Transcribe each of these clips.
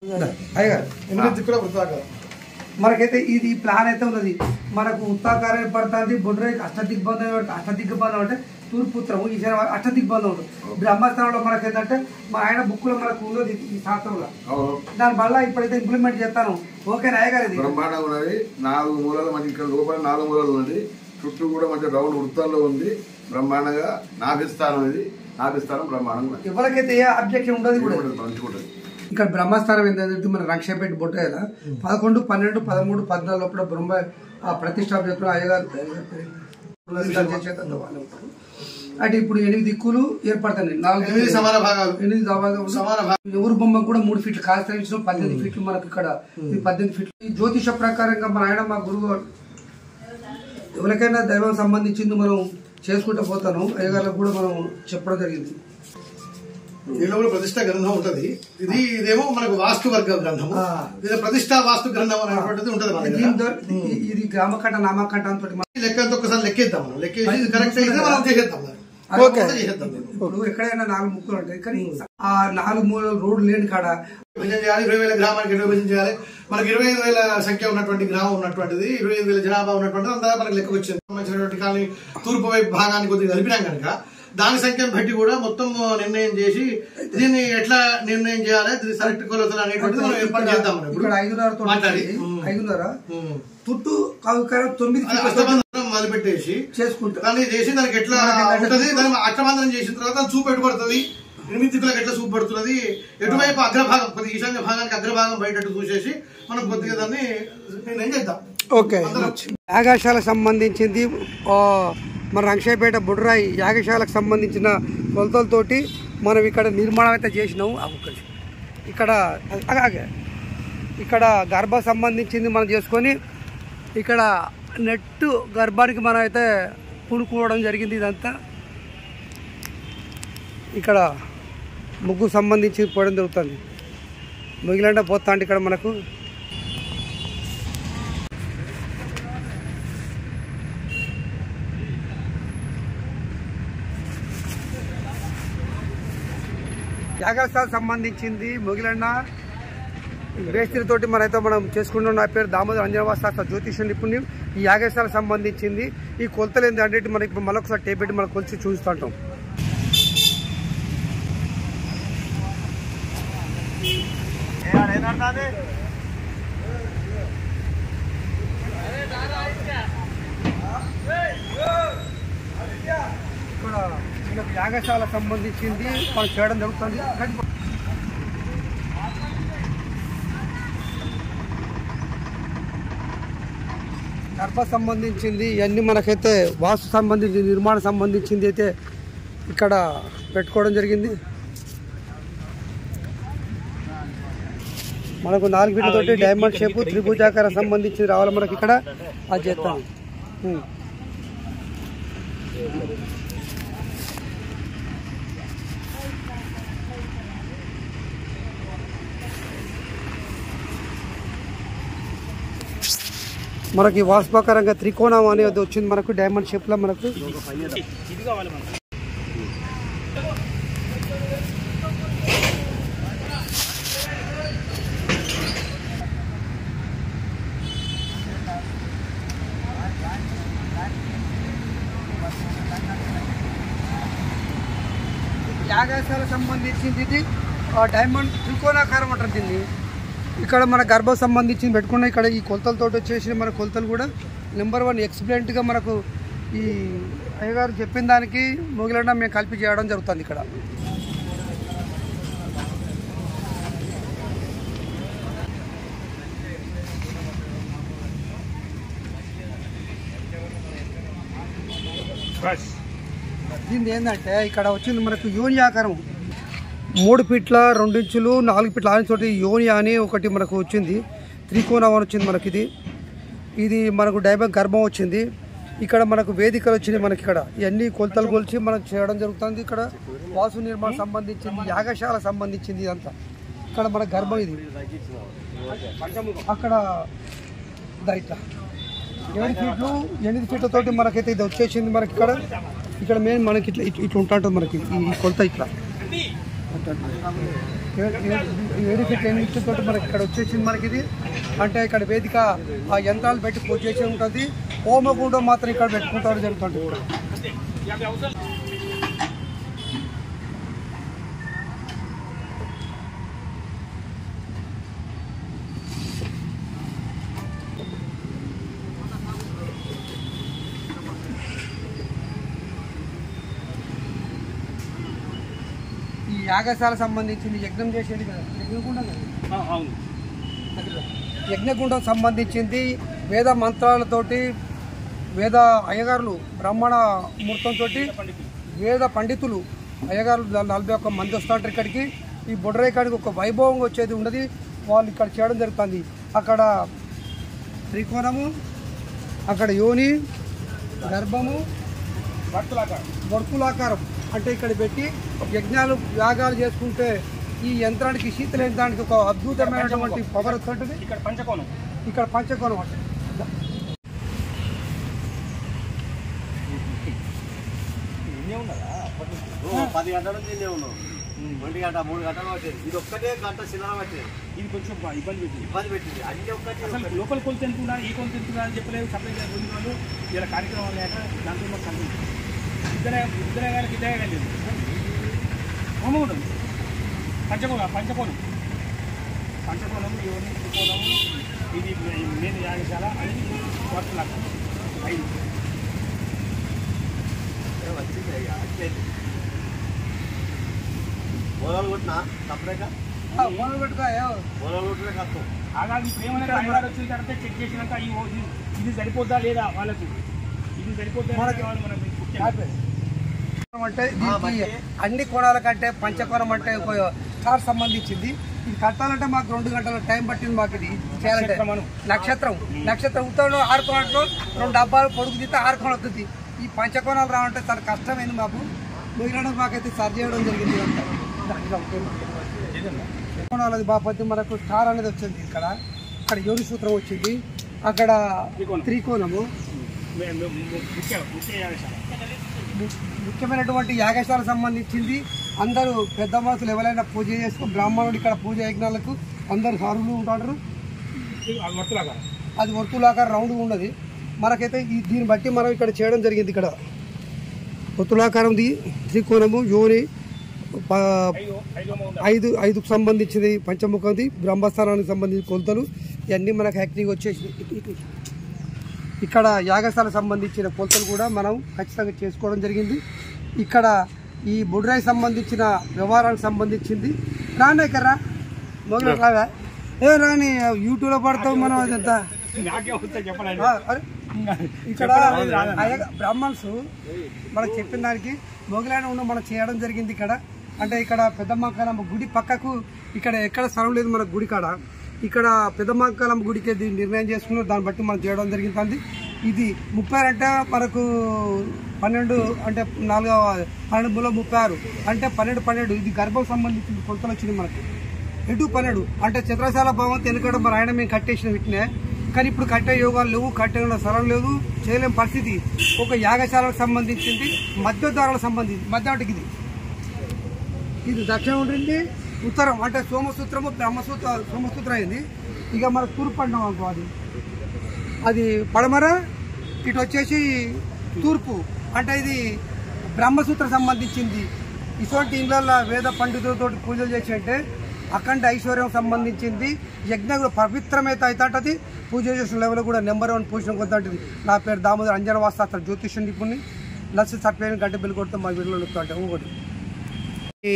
అయ్యగారు ఎనిమిది కూడా వృత్తాకారం మనకైతే ఇది ఈ ప్లాన్ అయితే ఉన్నది మనకు ఉత్తాకారం పడుతుంది బొడ్రాయి అష్టదిగ్బంధం పడుతుంది అష్టదిగ్బంధం అంటే తూర్పు ఉత్తరం ఈశాన్య అష్టదిగ్బంధం ఉంటుంది బ్రహ్మస్థానంలో మనకి ఏంటంటే మా ఆయన బుక్లో మనకు ఉన్నది ఈ శాస్త్రంలో అవును దాని వల్ల ఇప్పుడైతే ఇంప్లిమెంట్ చేస్తాను ఓకే అయ్యగారు ఇది బ్రహ్మాండంగా ఉన్నది నాలుగు మూలలు మంచి ఇక్కడ లోపల నాలుగు మూలలు ఉన్నది చుట్టూ కూడా మంచి రౌండ్ వృత్తాల్లో ఉంది బ్రహ్మాండంగా నాభిస్థానం ఇది నాభిస్థానం బ్రహ్మాండంగా ఉన్నది ఎవరికైతే ఏ అబ్జెక్షన్ ఉండదు కూడా మంచిగా ఉంటుంది ఇక్కడ బ్రహ్మస్థానం ఏంటంటే మన రంక్షపేట బొట్టేల పదకొండు పన్నెండు పదమూడు పద్నాలుగు లోపల బ్రహ్మ ఆ ప్రతిష్టాపకులు అయ్యగారు అయ్యగారు చేసేటందుకు వాళ్ళు ఉంటారు. అంటే ఇప్పుడు ఎనిమిది దిక్కులు ఏర్పడతాయి నాలుగు ఎనిమిది సమాన భాగాలు ఎనిమిది భాగాలు సమాన భాగాలు ఎవరు బొమ్మ కూడా మూడు ఫీట్లు కాస్త పద్దెనిమిది ఫీట్లు మనకు ఇక్కడ ఈ పద్దెనిమిది ఫీట్లు ఈ జ్యోతిష ప్రకారంగా మన ఆయన మా గురువు గారు ఎవరికైనా దైవం సంబంధించింది మనం చేసుకుంటూ పోతాను అయ్యగారికి కూడా మనం చెప్పడం జరిగింది దీనిలో కూడా ప్రతిష్ట గ్రంథం ఉంటది ఇది ఇదేమో మనకు వాస్తు వర్గ గ్రంథము ఆ. ఇది ప్రతిష్ట వాస్తు గ్రంథం అనేటువంటిది ఉంటది మన దగ్గర. దీని ద్వారా ఇది- ఇది గ్రామకంట నామకంట అంతటి ఈ లెక్కలతో ఒకసారి లెక్కేద్దాం మనం లెక్కేసి ఇది కరెక్ట్ అయితే మనం చేసేద్దాం దాన్ని. ఓకే. మొత్తం చేసేద్దాం దీన్ని. ఇప్పుడు ఎక్కడైనా నాలుగు ముక్కలు ఉంటాయి కానీ ఆ నాలుగు మూల రోడ్డు లేని కాడ విభజన చేయాలి ఇరవై వేల గ్రామానికి ఎట్లా విభజన చేయాలి మనకి ఇరవై ఐదు వేల సంఖ్య ఉన్నటువంటి గ్రామం ఉన్నటువంటిది ఇరవై ఐదు వేల జనాభా ఉన్నటువంటిది అంతా మనకి లెక్క వచ్చింది సంబంధించినటువంటి కానీ తూర్పు వైపు భాగాన్ని కొద్దిగా కలిపినాం కనుక దాని సంఖ్యను బట్టి కూడా మొత్తం నిర్ణయం చేసి దీన్ని ఎట్లా నిర్ణయం చేయాలి దీన్ని కరెక్ట్ కొలతలు అనేటువంటిది మనం ఏర్పాటు చేద్దాం మనం ఇప్పుడు ఇక్కడ ఐదున్నర తోటి మాట్లాడి ఉంది. ఐదున్నర ఉమ్. తుట్టు కావుకారం తొమ్మిది అది ఫీట్ల తోటి అష్టబంధనం మొదలుపెట్టేసి చేసుకుంటాం దాన్ని చేసి దానికి ఎట్లా ఉంటది దాన్ని అష్టబంధనం చేసిన తర్వాత అది చూపు ఎటు పడుతుంది ఎనిమిది దిక్కులకు ఎట్లా చూపు పడుతున్నది ఎటువైపు అగ్రభాగం కొద్దిగా ఈశాన్య భాగానికి అగ్రభాగం బయటట్టు చూసేసి మనం కొద్దిగా దాన్ని నిర్ణయం చేద్దాం ఓకే యాగశాలకు సంబంధించింది ఆ, మన రంగశాయపేట బుడ్రాయి యాగశాలకు సంబంధించిన కొలతలతోటి మనం ఇక్కడ నిర్మాణం అయితే చేసినాము ఆ, ఒక్క నిమిషం. ఇక్కడ అగ- అగ. ఇక్కడ గర్భ సంబంధించింది మనం చేసుకొని ఇక్కడ నెట్ గర్భానికి మనం అయితే పుణుకోవడం జరిగింది ఇదంతా ఇక్కడ ముగ్గు సంబంధించి పోవడం జరుగుతుంది మిగిలిన పోతా అంటే ఇక్కడ మనకు యాగస్థాలకు సంబంధించింది మిగిలిన వేస్త్రితోటి మనైతే మనం చేసుకుంటున్న నా పేరు దామోదర్ అంజనవాస్త జ్యోతిష నిపుణ్యం ఈ యాగస్థాలకు సంబంధించింది ఈ కొలతలు ఏంటంటే మనకి ఇప్పుడు మళ్ళొకసారి టేప్ పెట్టి మనం కొలిచి చూస్తుంటాం ఇక్కడ మనకు యాగశాల సంబంధించింది మనం చేయడం జరుగుతుంది గర్భ సంబంధించింది ఇవన్నీ మనకైతే వాస్తు సంబంధించి నిర్మాణం సంబంధించింది అయితే ఇక్కడ పెట్టుకోవడం జరిగింది మనకు నాలుగు ఫీట్లతోటి డైమండ్ షేప్ త్రిభుజాకారం సంబంధించి రావాలి మనకి ఇక్కడ అది చేస్తాం ఉం. మనకి వాస్తవకరంగా త్రికోణం అనేది వచ్చింది మనకు డైమండ్ షేప్ లో మనకు యాగాశాల సంబంధించింది ఇది ఆ, డైమండ్ త్రికోణాకారం అంటారు దీన్ని ఇక్కడ మన గర్భం సంబంధించింది పెట్టుకున్న ఇక్కడ ఈ కొలతలతో వచ్చేసి మన కొలతలు కూడా నెంబర్ వన్ ఎక్స్ప్లెంట్గా మనకు ఈ అయ్యగారు చెప్పిన దానికి మిగిలిన మేము కలిపి చేయడం జరుగుతుంది ఇక్కడ దీని ఏంటంటే ఇక్కడ వచ్చింది మనకు యోని ఆకారం మూడు ఫీట్ల రెండు ఇంచులు నాలుగు ఫీట్ల ఆరు తోటి యోని అని ఒకటి మనకు వచ్చింది త్రికోణం అని వచ్చింది మనకి ఇది ఇది మనకు డైబర్ గర్భం వచ్చింది ఇక్కడ మనకు వేదికలు వచ్చినాయి మనకి ఇక్కడ ఇవన్నీ కొలతలు కొలిచి మనం చేయడం జరుగుతుంది ఇక్కడ వాసు నిర్మాణం సంబంధించింది యాగశాల సంబంధించింది ఇదంతా ఇక్కడ మన గర్భం ఇది అక్కడ దా ఇట్లా ఏడు ఫీట్లు ఎనిమిది ఫీట్లతోటి మనకైతే ఇది వచ్చేసింది మనకి ఇక్కడ ఇక్కడ మెయిన్ మనకి ఇట్లా ఇట్లా ఇట్లా ఉంటా ఉంటుంది మనకి ఈ కొలత ఇట్లా ఏ- ఏ- ఏడు ఫీట్ ఎనిమిది తోటి మనకి ఇక్కడ వచ్చేసింది మనకి ఇది అంటే ఇక్కడ వేదిక ఆ యంత్రాలు పెట్టి పూజ చేసి ఉంటుంది హోమగుండం మాత్రం ఇక్కడ పెట్టుకుంటారు జరుగుతుంది ఇక్కడ ఈ యాగశాల సంబంధించింది యజ్ఞం చేసేది కదా యజ్ఞగుండం కదా అవును యజ్ఞగుండం సంబంధించింది వేద మంత్రాలతోటి వేద అయ్యగారులు బ్రాహ్మణ ముహూర్తంతో వేద పండితులు అయ్యగారులు దా- నలభై ఒక్క మంది వస్తుంటారు ఇక్కడికి ఈ బొడ్రేకాడికి ఒక వైభవం వచ్చేది ఉండదు వాళ్ళు ఇక్కడ చేయడం జరుగుతుంది అక్కడ త్రికోణము అక్కడ యోని గర్భము వర్కులాకారం అంటే ఇక్కడ పెట్టి యజ్ఞాలు యాగాలు చేసుకుంటే ఈ యంత్రానికి శీతల యంత్రానికి ఒక అద్భుతమైనటువంటి పవర్ ఉంటుంది ఇక్కడ పంచకోణం ఇక్కడ పంచకోణం అంటే ఇన్నే ఉన్నదా అప్పటి నుంచి? ఓ, పది గంటల నుంచి ఇన్నే ఉన్నాం ఒంటి గంట మూడు గంటలు పట్టేది ఇది ఒక్కటే గంట సినిమా పట్టేది ఇది కొంచెం బా- ఇబ్బంది పెట్టింది ఇబ్బంది పెట్టింది అన్ని ఒక్కటి అసలు లోకల్ కొలితే ఎంతున్నా ఈ కొలితే ఎంతున్నా అని చెప్పలేదు సప్లై చేసిన వాళ్ళు ఇలా కార్యక్రమం లేక దాంట్లో మాకు సంగతి ఇద్దరే ఇద్దరే గారికి ఇద్దరే కానీ హోమం ఉంటుంది పంచకోణం పంచకోణం పంచకోణం యోని త్రికోణము ఇది నేను యాగశాల అది వర్తలాక ఐదు వచ్చింది ఇక, వచ్చేది మూలలు కొట్టినా తప్పలేక ఆ, మొదలు పెట్టుకో ఏ. మూలలు కొట్టినా కష్టం అలాగే ప్రేమనే అయ్యారు వచ్చిన తర్వాత చెక్ చేసినాక ఈ ఓ- ఇది- ఇది సరిపోద్దా లేదా వాళ్ళకి ఇది సరిపోద్దా లేదా మనకి- వాళ్ళు మనకి ముఖ్యం. ఆపే. అంటే దీనికి మంచి. అన్ని కోణాల కంటే పంచకోణం అంటే ఒక స్టార్ సంబంధించింది ఇది కట్టాలంటే మాకు రెండు గంటల టైం పట్టింది మాకు ఇది చేయాలంటే నక్షత్రమను. నక్షత్రం నక్షత్రం ఉత్తరం ఆరు కోణాలు రెండు డబ్బాలు పొడుగు తీస్తే ఆరు కోణాలు వస్తుంది ఈ పంచకోణాలు రావాలంటే చాలా కష్టమైంది మాకు మిగిలిన మాకైతే సరి చేయడం జరిగింది ఇదంతా. దాంట్లో ఒకే మాట. కోణాలు అది బాపతి మనకు స్టార్ అనేది వచ్చింది ఇక్కడ అక్కడ యోని సూత్రం వచ్చింది అక్కడ త్రికోణం. త్రికోణము మే- మే- ము- ముఖ్య ముఖ్య యాగశాల ము- ముఖ్యమైనటువంటి యాగశాలకు సంబంధించింది అందరూ పెద్ద మనుషులు ఎవరైనా పూజ చేసుకో బ్రాహ్మణుడు ఇక్కడ పూజ యజ్ఞాలకు అందరు సారులు ఉంటారు ఇది ఆ వర్తులాగా అది వర్తులాకార రౌండ్ ఉన్నది మనకైతే ఈ దీన్ని బట్టి మనం ఇక్కడ చేయడం జరిగింది ఇక్కడ వర్తులాకారంది త్రికోణము యోని ప- ఐదు ఐదు ఉంది ఐదు ఐదుకు సంబంధించింది పంచముఖంది బ్రహ్మస్థానానికి సంబంధించిన కొలతలు ఇవన్నీ మనకు యాక్టివ్ వచ్చేసి ఇక్కడ యాగశాలకు సంబంధించిన కొలతలు కూడా మనం ఖచ్చితంగా చేసుకోవడం జరిగింది ఇక్కడ ఈ బుడ్రాయి సంబంధించిన వ్యవహారానికి సంబంధించింది రానే కర్రా మొదలు రావా ఏ రాని యూట్యూబ్లో పడతావు మనం అదంతా నాకే వస్తే చెప్పలేదు ఆ, అరే ఇక్కడ అయ్య- బ్రాహ్మణ్స్ మనకు చెప్పిన దానికి మొగలైన ఉన్న మనం చేయడం జరిగింది ఇక్కడ అంటే ఇక్కడ పెద్దమ్మకాలమ్మ గుడి పక్కకు ఇక్కడ ఎక్కడ స్థలం లేదు మన గుడి కాడ ఇక్కడ పెద్దమ్మకాలమ్మ గుడికి ఇది నిర్ణయం చేసుకున్నారు దాన్ని బట్టి మనం చేయడం జరిగింది ఇది ముప్పై ఆరు అంటే మనకు పన్నెండు అంటే నాలుగవ పన్నెండు మూల ముప్పై ఆరు అంటే పన్నెండు పన్నెండు ఇది గర్భం సంబంధించిన కొలతలు వచ్చింది మనకి ఎటు పన్నెండు అంటే చిత్రశాల భవంతి ఎందుకంటే మరి ఆయన మేము కట్టేసిన వీటినే కానీ ఇప్పుడు కట్టే యోగాలు లేవు కట్టే స్థలం లేదు చేయలేని పరిస్థితి ఒక యాగశాలకు సంబంధించింది మధ్యద్వారాలకు సంబంధించి మధ్య అంటే ఇది ఇది దక్షిణం ఉంటుంది ఉత్తరం అంటే సోమసూత్రము బ్రహ్మసూత్ర సోమసూత్రం అయింది ఇక మన తూర్పు అంటాం అనుకో అది అది పడమర ఇటు వచ్చేసి తూర్పు అంటే ఇది బ్రహ్మసూత్ర సంబంధించింది ఇటువంటి ఇళ్ళల్లో వేద పండితులతో పూజలు చేసి అంటే అఖండ ఐశ్వర్యం సంబంధించింది యజ్ఞ పవిత్రమైతే అవుతాంటది పూజ చేసిన లెవెల్ కూడా నెంబర్ వన్ పొజిషన్ కొంతంటది నా పేరు దామోదర్ అంజన వాస్త జ్యోతిష్యం నిపుణుని లక్ష సర్టిఫికేట్ గంట బిల్లు కొడితే మా వీడియోలో నొక్కుతుంటే ఇంకోటి ఈ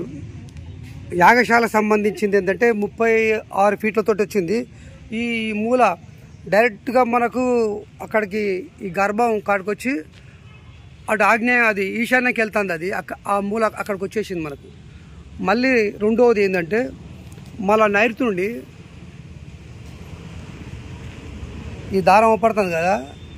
యాగశాల సంబంధించింది ఏంటంటే ముప్పై ఆరు ఫీట్లతో వచ్చింది ఈ మూల డైరెక్ట్గా మనకు అక్కడికి ఈ గర్భం కాడికి వచ్చి అటు ఆగ్నేయ అది ఈశాన్యకి వెళ్తుంది అది అక్క- ఆ మూల అక్కడికి వచ్చేసింది మనకు మళ్ళీ రెండవది ఏంటంటే మళ్ళా నైరుతి నుండి ఈ దారం పడుతుంది కదా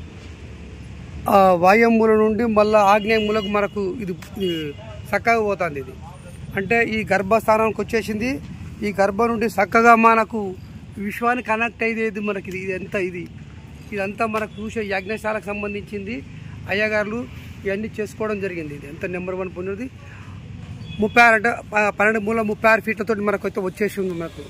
ఆ వాయుం మూల నుండి మళ్ళీ ఆగ్నేయ మూలకు మనకు ఇది ఇది చక్కగా పోతుంది ఇది అంటే ఈ గర్భస్థానానికి వచ్చేసింది ఈ గర్భం నుండి చక్కగా మనకు విశ్వానికి కనెక్ట్ అయ్యేది మనకి ఇది ఎంత ఇది ఇదంతా మనకు చూసే యజ్ఞశాలకు సంబంధించింది అయ్యగారులు ఇవన్నీ చేసుకోవడం జరిగింది ఇది ఎంత నెంబర్ వన్ పొందినది ముప్పై ఆరు అంటే ప- పన్నెండు మూల ముప్పై ఆరు ఫీట్లతో మనకు అయితే వచ్చేసి ఉంది మనకు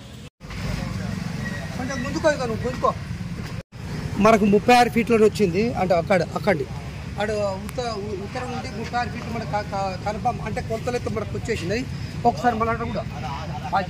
కొంచెం ముందుకో ఇక నువ్వు ముందుకో మనకు ముప్పై ఆరు ఫీట్లోనే వచ్చింది అంటే అక్కడ అక్కడి అటు ఉత్తర ఉత్తరం నుండి ముప్పై ఆరు ఫీట్లు మనకు కన్ఫామ్ అంటే కొలతలు అయితే మనకు వచ్చేసినాయి ఒకసారి మన అక్కడ కూడా ఆగి.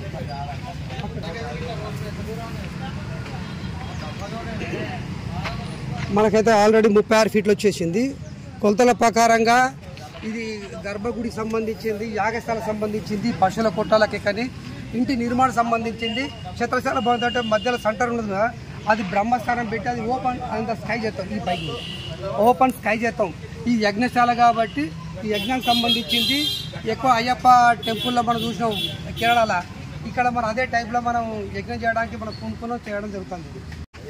మనకైతే ఆల్రెడీ ముప్పై ఆరు ఫీట్లు వచ్చేసింది కొలతల ప్రకారంగా ఇది గర్భగుడికి సంబంధించింది యాగశాల సంబంధించింది పశువుల కొట్టాలకి కానీ ఇంటి నిర్మాణం సంబంధించింది ఛత్రశాల భవన్ అంటే మధ్యలో సెంటర్ ఉన్నది కదా అది బ్రహ్మస్థానం పెట్టి అది ఓపెన్ అంత స్కై చేస్తాం ఈ పైకి ఓపెన్ స్కై చేస్తాం ఈ యజ్ఞశాల కాబట్టి ఈ యజ్ఞానికి సంబంధించింది ఎక్కువ అయ్యప్ప టెంపుల్లో మనం చూసినాం కేరళలో ఇక్కడ మనం అదే టైప్లో మనం యజ్ఞం చేయడానికి మనం కొనుక్కున్నాం చేయడం జరుగుతుంది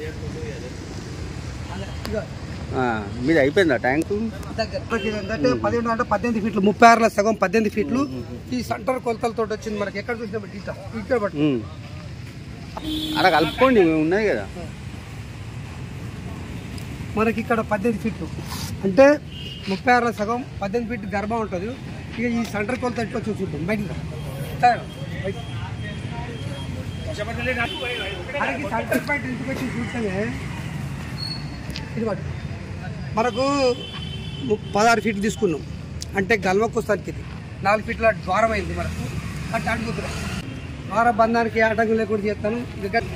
ఇక మీది అయిపోయిందా ట్యాంకు దగ్గర మనకి ఏంటంటే పదిహేడు అంటే పద్దెనిమిది ఫీట్లు ముప్పై ఆరులో సగం పద్దెనిమిది ఫీట్లు ఈ సెంటర్ కొలతలతో వచ్చింది మనకి ఎక్కడ చూసినా బట్టి ఇట్లా ఇక్కడ బట్టి అలా కలుపుకోండి ఉన్నాయి కదా మనకి ఇక్కడ పద్దెనిమిది ఫీట్లు అంటే ముప్పై ఆరులో సగం పద్దెనిమిది ఫీట్ గర్భం ఉంటుంది ఇక ఈ సెంటర్ కొలత ఎట్లా చూసుకుంటాం బయటికి రా. ఇట్లా రా, బయటికి. మనకి సెంటర్ పాయింట్ ఇంటికి వచ్చి చూస్తేనే ఇది పట్టు. మనకు ము- పదహారు ఫీట్లు తీసుకున్నాం అంటే గల్వకు వస్తానికి ఇది నాలుగు ఫీట్ల ద్వారం అయింది మనకు అంటే అడుగుతున్నా ద్వార బంధానికి ఏ ఆటంకం లేకుండా చేస్తాను ఇక గట్-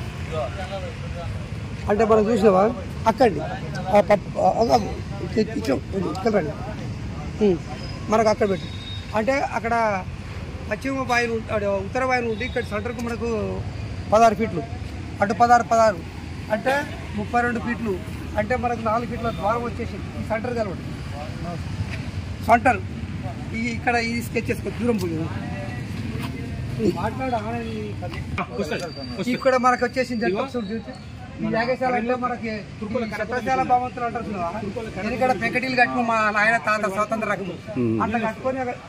అంటే మనం చూసినావా అక్కండి ఆ పప్- ఆ- ఆ- ఆ- ఇట్లా- ఇట్లా ఇక్కడ రండి ఉం. మనకు అక్కడ పెట్టు అంటే అక్కడ పశ్చిమ వాయువు అదే ఉత్తర వాయువు ఉండి ఇక్కడ సెంటర్కు మనకు పదహారు ఫీట్లు అటు పదహారు పదహారు అంటే ముప్పై రెండు ఫీట్లు అంటే మనకు నాలుగు ఫీట్ల ద్వారం వచ్చేసి ఈ సెంటర్ కలవడు సెంటర్ ఈ ఇక్కడ ఇది స్కెచ్ చేసుకో దూరం పోయి మాట్లాడు ఇక్కడ మనకు వచ్చేసింది జనపక్షులు చూస్తే ఈ యాగశాల అంటే మనకి చట్టశాల భవంతులు అంటారు చూడవా? ఇక్కడ పెంకటీలు కట్టుకుని మా నాయన తాత స్వాతంత్ర రకం అట్లా కట్టుకొని అక్కడ-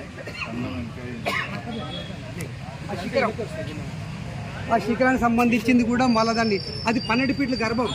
ఆ శిఖరం ఆ శిఖరానికి సంబంధించింది కూడా మళ్ళా దాన్ని అది పన్నెండు ఫీట్ల గర్భం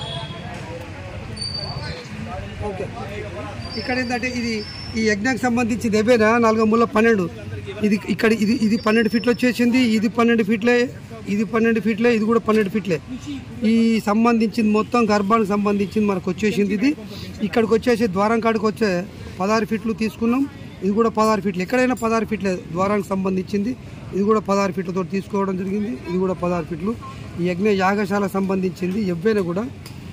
ఓకే ఇక్కడ ఏంటంటే ఇది ఈ యజ్ఞానికి సంబంధించి దేవేనా నాలుగో మూల పన్నెండు ఇది ఇక్కడ ఇది ఇది పన్నెండు ఫీట్లు వచ్చేసింది ఇది పన్నెండు ఫీట్లే ఇది పన్నెండు ఫీట్లే ఇది కూడా పన్నెండు ఫీట్లే ఈ సంబంధించింది మొత్తం గర్భానికి సంబంధించింది మనకు వచ్చేసింది ఇది ఇక్కడికి వచ్చేసి ద్వారం కాడికి వచ్చే పదహారు ఫీట్లు తీసుకున్నాం ఇది కూడా పదహారు ఫీట్లు ఎక్కడైనా పదహారు ఫీట్లే ద్వారానికి సంబంధించింది ఇది కూడా పదహారు ఫీట్లతో తీసుకోవడం జరిగింది ఇది కూడా పదహారు ఫీట్లు ఈ యజ్ఞ యాగశాల సంబంధించింది ఎవ్వైనా కూడా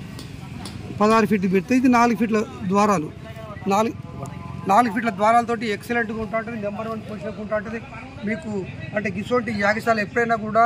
పదహారు ఫీట్లు పెడితే ఇది నాలుగు ఫీట్ల ద్వారాలు నాలుగు నాలుగు ఫీట్ల ద్వారాలతోటి ఎక్సలెంట్గా ఉంటా ఉంటుంది నెంబర్ వన్ పొజిషన్కి ఉంటా ఉంటుంది మీకు అంటే గిసోటి యాగశాల ఎప్పుడైనా కూడా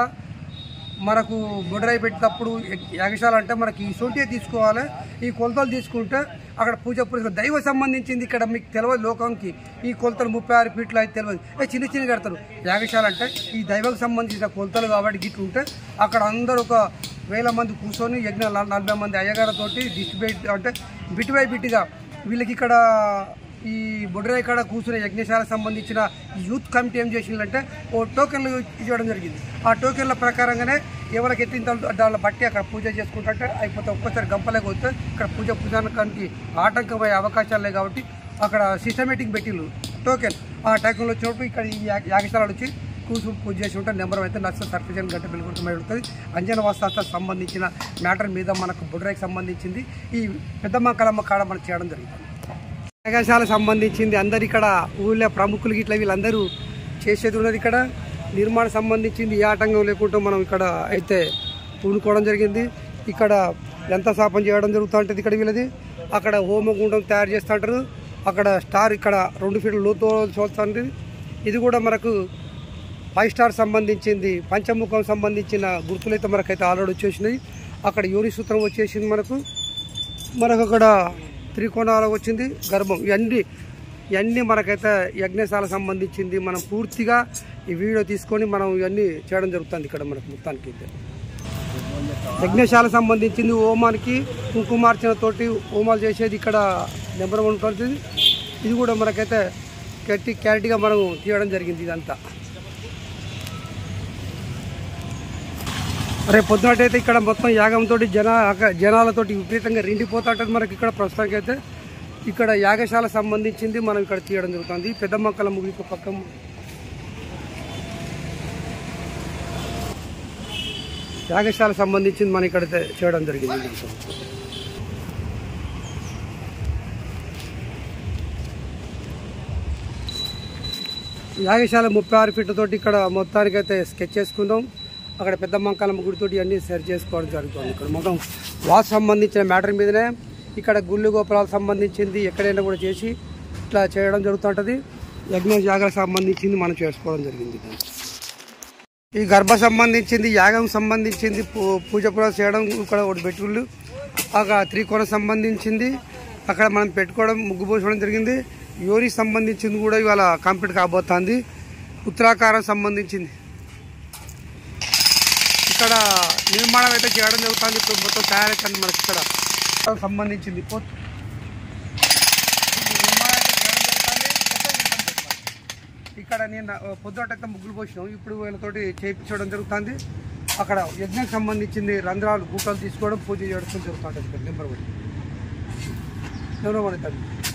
మనకు బొడరాయి పెట్టేటప్పుడు యాగశాల అంటే మనకి ఈ సొంటే తీసుకోవాలి ఈ కొలతలు తీసుకుంటే అక్కడ పూజ పూజ దైవ సంబంధించింది ఇక్కడ మీకు తెలియదు లోకంకి ఈ కొలతలు ముప్పై ఆరు ఫీట్లు అయితే తెలియదు ఏ చిన్న చిన్న కడతారు యాగశాల అంటే ఈ దైవకు సంబంధించిన కొలతలు కాబట్టి గిట్లు ఉంటే అక్కడ అందరూ ఒక వేల మంది కూర్చొని యజ్ఞ నలభై మంది అయ్యగారితోటి డిస్ట్రిబ్యూట్ అంటే బిట్ బై బిట్గా వీళ్ళకి ఇక్కడ ఈ బొడ్రాయి కాడ కూర్చునే యజ్ఞశాలకు సంబంధించిన యూత్ కమిటీ ఏం చేసిందంటే ఓ టోకెన్లు ఇవ్వడం జరిగింది ఆ టోకెన్ల ప్రకారంగానే ఎవరికి ఎత్తిన దాన్ని బట్టి అక్కడ పూజ చేసుకుంటుంటే అయిపోతే ఒక్కసారి గంపలేక వస్తే ఇక్కడ పూజ పూజానికి ఆటంకమయ్యే అవకాశాలు లేవు కాబట్టి అక్కడ సిస్టమేటిక్ పెట్టిళ్ళు టోకెన్ ఆ టోకెన్లు వచ్చినప్పుడు ఇక్కడ ఈ యా- యాగశాలలు వచ్చి కూర్చుని పూజ చేసి ఉంటే నెంబర్ అయితే నచ్చ సర్టిఫికేట్ గంట పిలుగుతుంది ఉంటుంది అంజన వాస్తాస్త సంబంధించిన మ్యాటర్ మీద మనకు బుడ్రాయికి సంబంధించింది ఈ పెద్దమ్మ కలమ్మ కాడ మనం చేయడం జరుగుతుంది యాగశాలకు సంబంధించింది అందరు ఇక్కడ ఊళ్ళో ప్రముఖులు ఇట్లా వీళ్ళందరూ చేసేది ఉన్నది ఇక్కడ నిర్మాణం సంబంధించింది ఏ ఆటంకం లేకుండా మనం ఇక్కడ అయితే పూనుకోవడం జరిగింది ఇక్కడ ఎంత శాపం చేయడం జరుగుతూ ఉంటుంది ఇక్కడ వీళ్ళది అక్కడ హోమగుండం తయారు చేస్తూ ఉంటారు అక్కడ స్టార్ ఇక్కడ రెండు ఫీట్ల లోతు చూస్తుంది ఇది కూడా మనకు ఫైవ్ స్టార్ సంబంధించింది పంచముఖం సంబంధించిన గుర్తులు అయితే మనకైతే ఆల్రెడీ వచ్చేసినాయి అక్కడ యోని సూత్రం వచ్చేసింది మనకు మనకు అక్కడ త్రికోణాలు వచ్చింది గర్భం ఇవన్నీ ఇవన్నీ మనకైతే యజ్ఞశాల సంబంధించింది మనం పూర్తిగా ఈ వీడియో తీసుకొని మనం ఇవన్నీ చేయడం జరుగుతుంది ఇక్కడ మనకు మొత్తానికి అయితే యజ్ఞశాల సంబంధించింది హోమానికి కుంకుమార్చనతోటి హోమాలు చేసేది ఇక్కడ నెంబర్ వన్ ఉంటుంది ఇది కూడా మనకైతే గట్టి క్లారిటీగా మనం తీయడం జరిగింది ఇదంతా రేపు పొద్దునట్టయితే ఇక్కడ మొత్తం యాగంతో జన జనాలతోటి విపరీతంగా రిండిపోతా ఉంటుంది మనకి ఇక్కడ ప్రస్తుతానికి అయితే ఇక్కడ యాగశాల సంబంధించింది మనం ఇక్కడ తీయడం జరుగుతుంది పెద్ద మొక్కల ముగింపు పక్క యాగశాల సంబంధించింది మనం ఇక్కడ తే- చేయడం జరిగింది యాగశాల ముప్పై ఆరు ఫీట్ల తోటి ఇక్కడ మొత్తానికి అయితే స్కెచ్ చేసుకుందాం అక్కడ పెద్ద మంకాలమ్మ గుడితోటి అన్ని సెట్ చేసుకోవడం జరుగుతుంది ఇక్కడ మొత్తం వాసు సంబంధించిన మ్యాటర్ మీదనే ఇక్కడ గుళ్ళు గోపురాలకు సంబంధించింది ఎక్కడైనా కూడా చేసి ఇట్లా చేయడం జరుగుతుంటుంది యజ్ఞ యాగాలకు సంబంధించింది మనం చేసుకోవడం జరిగింది ఈ గర్భ సంబంధించింది యాగం సంబంధించింది పూ- పూజ కూడా చేయడం ఇక్కడ ఒకటి పెట్టుకుళ్ళు అక్కడ త్రికోణం సంబంధించింది అక్కడ మనం పెట్టుకోవడం ముగ్గు పోసుకోవడం జరిగింది యోని సంబంధించింది కూడా ఇవాళ కంప్లీట్ కాబోతుంది ఉత్తరాకారం సంబంధించింది ఇక్కడ నిర్మాణం అయితే చేయడం జరుగుతుంది ఇప్పుడు మొత్తం తయారైతుంది మనకి ఇక్కడ సంబంధించింది పొత్తు నిర్మాణం అయితే చేయడం జరుగుతుంది. ఇక్కడ నేను పొద్దుటైతే ముగ్గులు పోసినాం ఇప్పుడు వీళ్ళతోటి చేయించడం జరుగుతుంది అక్కడ యజ్ఞం సంబంధించింది రంధ్రాలు గూటలు తీసుకోవడం పూజ చేయడం జరుగుతుంది ఇక్కడ నెంబర్ వన్ నెంబర్ వన్ అవుతుంది